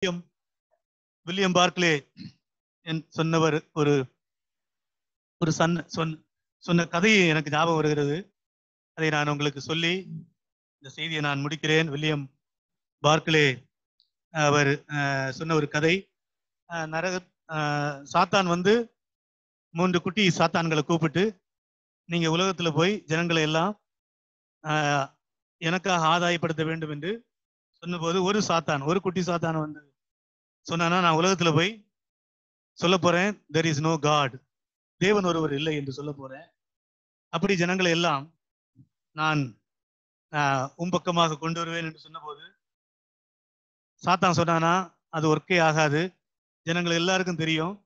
William William Barclay என் சொன்னவர் ஒரு ஒரு சன்ன சொன்ன சொன்ன கதையை எனக்கு ஞாபகம் வருகிறது அதை நான் உங்களுக்கு சொல்லி இந்த செய்தியை நான் முடிக்கிறேன் வில்லியம் பார்க்லே அவர் அஹ், சொன்ன ஒரு கதை அஹ், நரக அஹ், சாத்தான் வந்து மூன்று குட்டி சாத்தான்களை கூப்பிட்டு நீங்க உலகத்துல போய் ஜனங்களை எல்லாம் ஆஹ், எனக்காக ஆதாயப்படுத்த வேண்டும் என்று சொன்னபோது ஒரு சாத்தான் ஒரு குட்டி சாத்தான் வந்து சொன்னானா நான் உலகத்துல போய் சொல்ல போறேன் தெர் இஸ் நோ காட் தேவன் ஒருவர் இல்லை என்று சொல்ல போறேன் அப்படி ஜனங்களை எல்லாம் நான் ஆஹ், உம்பக்கமாக கொண்டு வருவேன் என்று சொன்னபோது சாத்தான் சொன்னானா அது ஒர்க்கே ஆகாது ஜனங்கள் எல்லாருக்கும் தெரியும்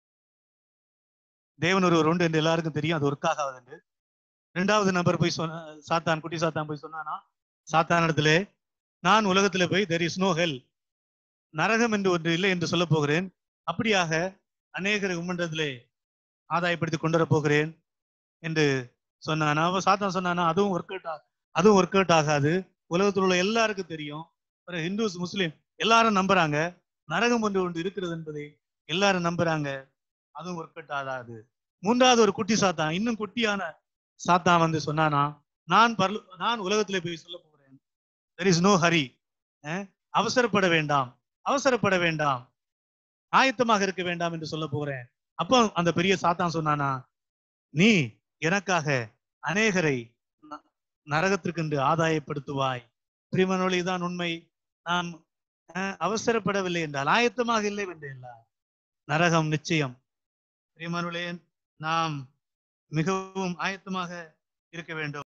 தேவன் ஒருவர் உண்டு என்று எல்லாருக்கும் தெரியும் அது ஒர்க் ஆகாது என்று ரெண்டாவது நபர் போய் சொன்ன சாத்தான் குட்டி சாத்தான் போய் சொன்னானா சாத்தான் இடத்துல நான் உலகத்துல போய் தெர் இஸ் நோ ஹெல் நரகம் என்று ஒன்று இல்லை என்று சொல்ல போகிறேன் அப்படியாக அநேகரை உம்மன்றத்திலே ஆதாயப்படுத்தி கொண்டு வரப் போகிறேன் என்று சொன்னானா அவன் சாத்தான் சொன்னானா அதுவும் ஒர்க் அவுட் அதுவும் ஒர்க் அவுட் ஆகாது உலகத்தில் உள்ள எல்லாருக்கும் தெரியும் ஒரு ஹிந்துஸ் முஸ்லீம் எல்லாரும் நம்புறாங்க நரகம் ஒன்று ஒன்று இருக்கிறது என்பதை எல்லாரும் நம்புறாங்க அதுவும் ஒர்க் அவுட் ஆகாது மூன்றாவது ஒரு குட்டி சாத்தான் இன்னும் குட்டியான சாத்தான் வந்து சொன்னானா நான் பரலோ நான் உலகத்திலே போய் சொல்ல போகிறேன் தெர் இஸ் நோ ஹரி அவசரப்பட வேண்டாம் அவசரப்பட வேண்டாம் ஆயத்தமாக இருக்க வேண்டாம் என்று சொல்ல போகிறேன் அப்போ அந்த பெரிய சாத்தான் சொன்னானா நீ எனக்காக அநேகரை ந- நரகத்திற்கென்று ஆதாயப்படுத்துவாய் பிரிமனொழி தான் உண்மை நான் அஹ், அவசரப்படவில்லை என்றால் ஆயத்தமாக இல்லை என்று என்றால் நரகம் நிச்சயம் பிரியமானவர்களே நாம் மிகவும் ஆயத்தமாக இருக்க வேண்டும்